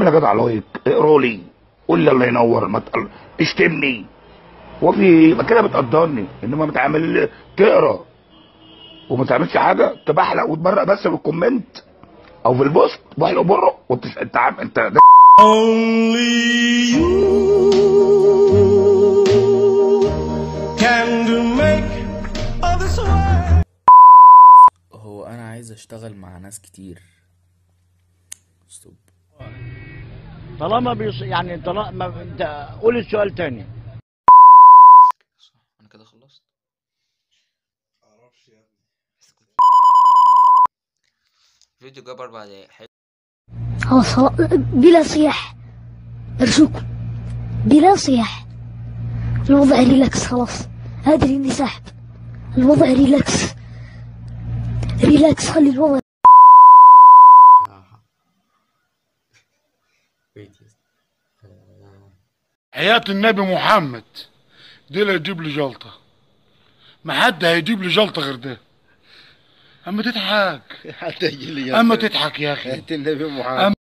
اعمل يا جدع لايك اقرا لي قول لي الله ينور ما تقل... اشتمني وفي ما كده بتقدرني انما بتعمل تقرا وما تعملش حاجه تبحلق وتبرق بس في الكومنت او في البوست بحلق بره وانت انت عم انت ده Only you can do make all this world. هو انا عايز اشتغل مع ناس كتير ستوب طالما بيص... يعني طالما انت قول السؤال تاني صح انا كده خلصت فيديو جاب اربع دقايق حلو خلاص خلاص بلا صياح ارجوكم بلا صياح الوضع ريلاكس خلاص ادري اني ساحب الوضع ريلاكس ريلاكس خلي الوضع حياة النبي محمد دي اللي يجيب لي جلطة ما حد هيجيب لي جلطة غير ده اما تضحك حتى يجي لي اما تضحك يا اخي النبي محمد